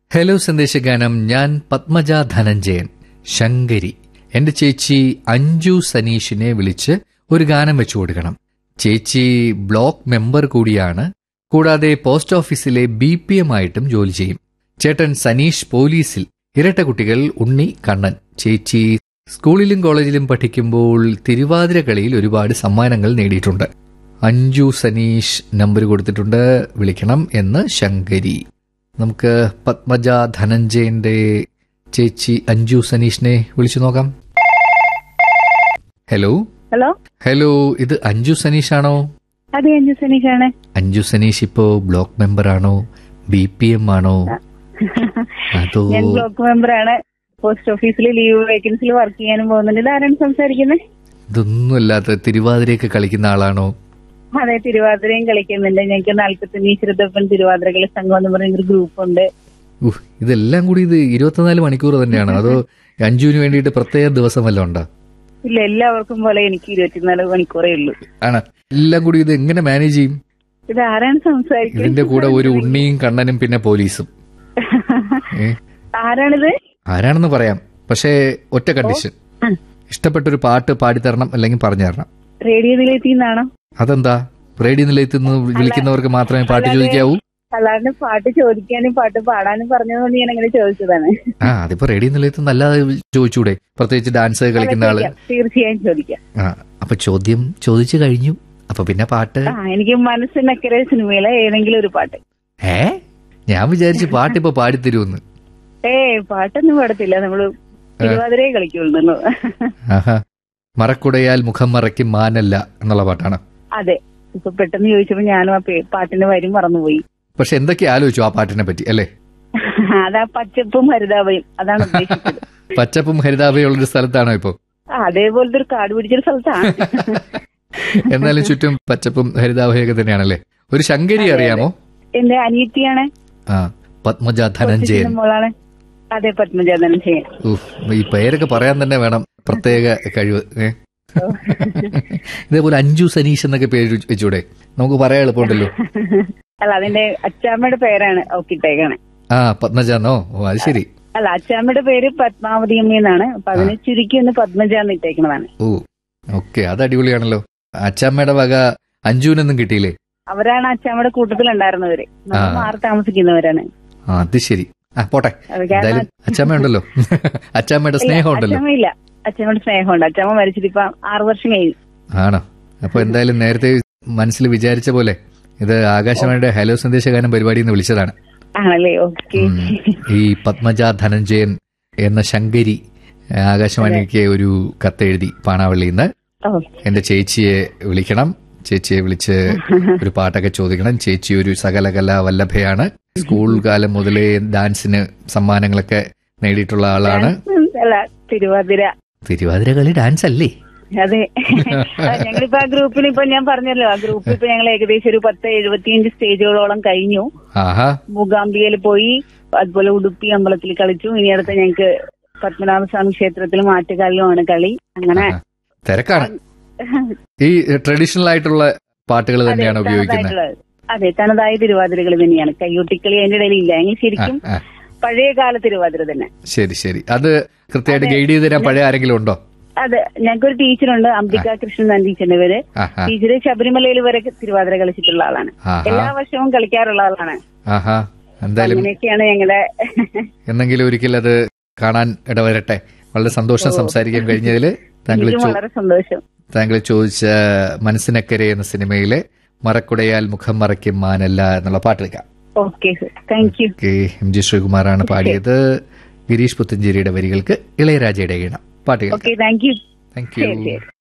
Hello സന്ദേശഗാനം ഞാൻ പത്മജ ധനഞ്ജയൻ ശങ്കരി എന്റെ ചേച്ചി അഞ്ജു സനീഷിനെ വിളിച്ച് ഒരു ഗാനം വെച്ചു കൊടുക്കണം ചേച്ചി ബ്ലോക്ക് മെമ്പർ കൂടിയാണ് കൂടാതെ പോസ്റ്റ് ഓഫീസിലെ ബി പി എം ആയിട്ടും ജോലി ചെയ്യും ചേട്ടൻ സനീഷ് പോലീസിൽ ഇരട്ട കുട്ടികൾ ഉണ്ണി കണ്ണൻ ചേച്ചി സ്കൂളിലും കോളേജിലും പഠിക്കുമ്പോൾ തിരുവാതിര കളിയിൽ ഒരുപാട് സമ്മാനങ്ങൾ നേടിയിട്ടുണ്ട് അഞ്ജു സനീഷ് നമ്പർ കൊടുത്തിട്ടുണ്ട് വിളിക്കണം എന്ന് ശങ്കരി നമുക്ക് പത്മജ ധനഞ്ജയന്റെ ചേച്ചി അഞ്ജു സനീഷിനെ വിളിച്ചു നോക്കാം ഹലോ ഹലോ ഹലോ ഇത് അഞ്ജു സനീഷ് ആണോ അതെ അഞ്ജു സനീഷാണ് അഞ്ജു സനീഷ് ഇപ്പോ ബ്ലോക്ക് മെമ്പർ ആണോ ബി പി എം ആണോ അതോ ഞാൻ ബ്ലോക്ക് മെമ്പറാണ് പോസ്റ്റ് ഓഫീസിൽ ലീവ് വേക്കൻസിൽ വർക്ക് ചെയ്യാനും പോകുന്നുണ്ട് ഇതാരാണ് സംസാരിക്കുന്നത് ഇതൊന്നുമല്ലാത്ത തിരുവാതിരയൊക്കെ കളിക്കുന്ന ആളാണോ അതെ തിരുവാതിരയും കളിക്കുന്നുണ്ട് ഞങ്ങൾക്ക് നാൽപ്പത്തി ശ്രുതപ്പൻ തിരുവാതിര കളി സംഘം എന്ന് പറയുന്ന ഒരു ഗ്രൂപ്പ് ഉണ്ട് ഉഹ്, ഇതെല്ലാം കൂടി ഇത് ഇരുപത്തിനാല് മണിക്കൂർ തന്നെയാണ് അതോ അഞ്ജുവിന് വേണ്ടിയിട്ട് പ്രത്യേക ദിവസം വല്ലതും ഉണ്ടോ ഇല്ല എല്ലാവർക്കും പോലെ എനിക്ക് ഇരുപത്തിനാല് മണിക്കൂറേ ഉള്ളൂ ആണ് എല്ലാം കൂടി ഇത് എങ്ങനെ മാനേജ് ചെയ്യും ഇത് ആരാണ് സംസാരിക്കുന്നത് ഇതിന്റെ കൂടെ ഒരു ഉണ്ണിയും കണ്ണനും പിന്നെ പോലീസും ഏ ആരാണിത് ആരാണെന്ന് പറയാം പക്ഷേ ഒറ്റ കണ്ടീഷൻ ഇഷ്ടപ്പെട്ടൊരു പാട്ട് പാടിത്തരണം അല്ലെങ്കിൽ പറഞ്ഞു തരണം റേഡിയോ നിലയത്തിൽ നിന്നാണോ അതെന്താ റേഡിയോ നിലയത്തിൽ നിന്ന് വിളിക്കുന്നവർക്ക് മാത്രമേ പാട്ട് ചോദിക്കാവൂ അല്ലാണ്ട് പാട്ട് ചോദിക്കാനും പാട്ട് പാടാനും പറഞ്ഞതുകൊണ്ട് ഞാൻ അങ്ങനെ ചോദിച്ചതാണ് ആ അതിപ്പോ റേഡിയോ നിലയത്തിൽ നിന്ന് അല്ലാതെ ചോദിച്ചൂടെ പ്രത്യേകിച്ച് ഡാൻസ് കളിക്കുന്ന ആള് ചോദിക്കാം. തീർച്ചയായും ചോദിക്കാം ആ അപ്പൊ ചോദ്യം ചോദിച്ചു കഴിഞ്ഞു അപ്പൊ പിന്നെ പാട്ട് ആ എനിക്ക് മനസ്സിനക്കരെ സിനിമയിലെ ഏതെങ്കിലും ഒരു പാട്ട് ഏ ഞാൻ വിചാരിച്ചു പാട്ട് ഇപ്പൊ പാടിത്തരുമെന്ന് ഏയ് പാട്ടൊന്നും പാടത്തില്ല നമ്മള് തിരുവാതിരയെ കളിക്കുള്ളൂ ആഹാ മറക്കുടയാൽ മുഖം മറയ്ക്കും മാനല്ല എന്നുള്ള പാട്ടാണ് അതെ ഇപ്പൊ പെട്ടെന്ന് ചോദിച്ചപ്പോ ഞാനും ആ പേ- പാട്ടിന്റെ വരും മറന്നുപോയി പക്ഷെ എന്തൊക്കെ ആലോചിച്ചു ആ പാട്ടിനെ പറ്റി അല്ലേ അതാ പച്ചപ്പും ഹരിതാപയും അതാണ് ഉദ്ദേശിച്ചത് പച്ചപ്പും ഹരിതാഭയുള്ളൊരു സ്ഥലത്താണോ ഇപ്പോ ആ, അതേപോലത്തെ ഒരു കാട് പിടിച്ചൊരു സ്ഥലത്താണ് എന്നാലും ചുറ്റും പച്ചപ്പും ഹരിതാഭയൊക്കെ തന്നെയാണല്ലേ ഒരു ശങ്കരി അറിയാമോ എന്റെ അനിയത്തിയാണ് ആ പത്മജ ധനഞ്ജയൻ കൊച്ചിന്റെ മോളാണ് അതെ പത്മജാതനം ചെയ്യാൻ ഉഫ്, ഈ പേരൊക്കെ പറയാൻ തന്നെ വേണം പ്രത്യേക കഴിവ് ഏ? ഇതേപോലെ അഞ്ജു സനീഷ് എന്നൊക്കെ പേര് വെച്ചൂടെ നമുക്ക് പറയാൻ എളുപ്പമുണ്ടല്ലോ അല്ല അതിന്റെ അച്ചാമ്മയുടെ പേരാണ് ഓക്കിട്ടേക്കാണ് ആ പത്മജാന്നോ ഓ അത് ശരി അല്ല അച്ചാമ്മയുടെ പേര് പത്മാവതി അമ്മ എന്നാണ് അപ്പൊ അതിനെ ചുരുക്കി ഒന്ന് പത്മജ എന്ന് ഇട്ടേക്കുന്നതാണ് ഓ ഓക്കെ അത് അടിപൊളിയാണല്ലോ അച്ചാമ്മയുടെ വക അഞ്ജുവിനൊന്നും കിട്ടിയില്ലേ അവരാണ് അച്ചാമ്മയുടെ കൂട്ടത്തിലുണ്ടായിരുന്നവര് നമ്മൾ ആ. മാറി താമസിക്കുന്നവരാണ് ആ അത് ശരി ആ പോട്ടെ അത് കാരണം എന്തായാലും അച്ചാമ്മ ഉണ്ടല്ലോ അച്ചാമ്മയുടെ സ്നേഹം ഉണ്ടല്ലോ അച്ഛമ്മ ഇല്ല അച്ഛനോട് സ്നേഹമുണ്ട് അച്ഛമ്മ മരിച്ചിട്ട് ഇപ്പൊ ആറു വർഷം കഴിഞ്ഞു ആണോ അപ്പൊ എന്തായാലും നേരത്തെ മനസ്സിൽ വിചാരിച്ച പോലെ ഇത് ആകാശവാണിയുടെ ഹലോ സന്ദേശഗാനം പരിപാടി എന്ന് വിളിച്ചതാണ് ആണല്ലേ ഓക്കെ ഉം. ഈ പത്മജ ധനഞ്ജയൻ എന്ന ശങ്കരി ആകാശവാണിക്ക് ഒരു കത്തെഴുതി പാണാവള്ളിയിൽ നിന്ന് എന്റെ ചേച്ചിയെ വിളിക്കണം ചേച്ചിയെ വിളിച്ച് ഒരു പാട്ടൊക്കെ ചോദിക്കണം ചേച്ചി ഒരു സകലകലാ വല്ലഭയാണ് സ്കൂൾ കാലം മുതലേ ഡാൻസിന് സമ്മാനങ്ങളൊക്കെ നേടിയിട്ടുള്ള ആളാണ് അല്ല തിരുവാതിര തിരുവാതിര കളി ഡാൻസ് അല്ലേ അതെ ആ, ഞങ്ങളിപ്പോ ആ ഗ്രൂപ്പിൽ ഇപ്പൊ ഞാൻ പറഞ്ഞല്ലോ ആ ഗ്രൂപ്പിൽ ഇപ്പൊ ഞങ്ങൾ ഏകദേശം ഒരു പത്ത് എഴുപത്തിയഞ്ച് സ്റ്റേജുകളോളം കഴിഞ്ഞു ആഹാ മൂകാംബികയിൽ പോയി അതുപോലെ ഉടുപ്പി അമ്പലത്തിൽ കളിച്ചു ഇനി അടുത്ത ഞങ്ങൾക്ക് പത്മനാഭസ്വാമി ക്ഷേത്രത്തിലും ആറ്റുകാലിലുമാണ് കളി അങ്ങനെ ആഹാ. തിരക്കാണ് ഈ ട്രഡീഷണൽ ആയിട്ടുള്ള പാട്ടുകൾ അതെ, തന്നെയാണ് ഉപയോഗിക്കുന്നത് തനതായിട്ടുള്ള- അതെ തനതായ തിരുവാതിരകൾ തന്നെയാണ് കയ്യൊട്ടിക്കളി അതിന്റെ ഇടയിൽ ഇല്ല എങ്കിൽ ആ, ശരിക്കും ആ. പഴയ കാല തിരുവാതിര തന്നെ ശരി ശരി അത് കൃത്യമായിട്ട് ഗൈഡ് ചെയ്ത് തരാൻ പഴയ ആരെങ്കിലും ഉണ്ടോ അതെ ഞങ്ങൾക്കൊരു ടീച്ചറുണ്ട് അംബിക കൃഷ്ണൻ എന്ന ടീച്ചറിന്റെ പേര് ആഹാ ടീച്ചർ ശബരിമലയിൽ വരെ തിരുവാതിര കളിച്ചിട്ടുള്ള ആളാണ് ആഹാ എല്ലാ വർഷവും കളിക്കാറുള്ള ആളാണ് ആഹാ എന്തായാലും അങ്ങനെയൊക്കെയാണ് ഞങ്ങളുടെ എന്നെങ്കിലും ഒരിക്കൽ അത് കാണാൻ ഇടവരട്ടെ വളരെ സന്തോഷം സംസാരിക്കാൻ കഴിഞ്ഞതിൽ താങ്കൾ എനിക്കും ചോ- വളരെ സന്തോഷം താങ്കൾ ചോദിച്ച മനസ്സിനക്കരെ എന്ന സിനിമയിലെ മറക്കുടയാൽ മുഖം മറയ്ക്കും മാനല്ല എന്നുള്ള പാട്ടെടുക്കാം okay sir thank you K M G ശ്രീകുമാറാണ് പാടിയത് ഗിരീഷ് പുത്തഞ്ചേരിയുടെ വരികൾക്ക് ഇളയരാജയുടെ ഈണം പാട്ട് കേൾക്കാം ഓക്കെ താങ്ക് യു താങ്ക് ശരി യു ശരി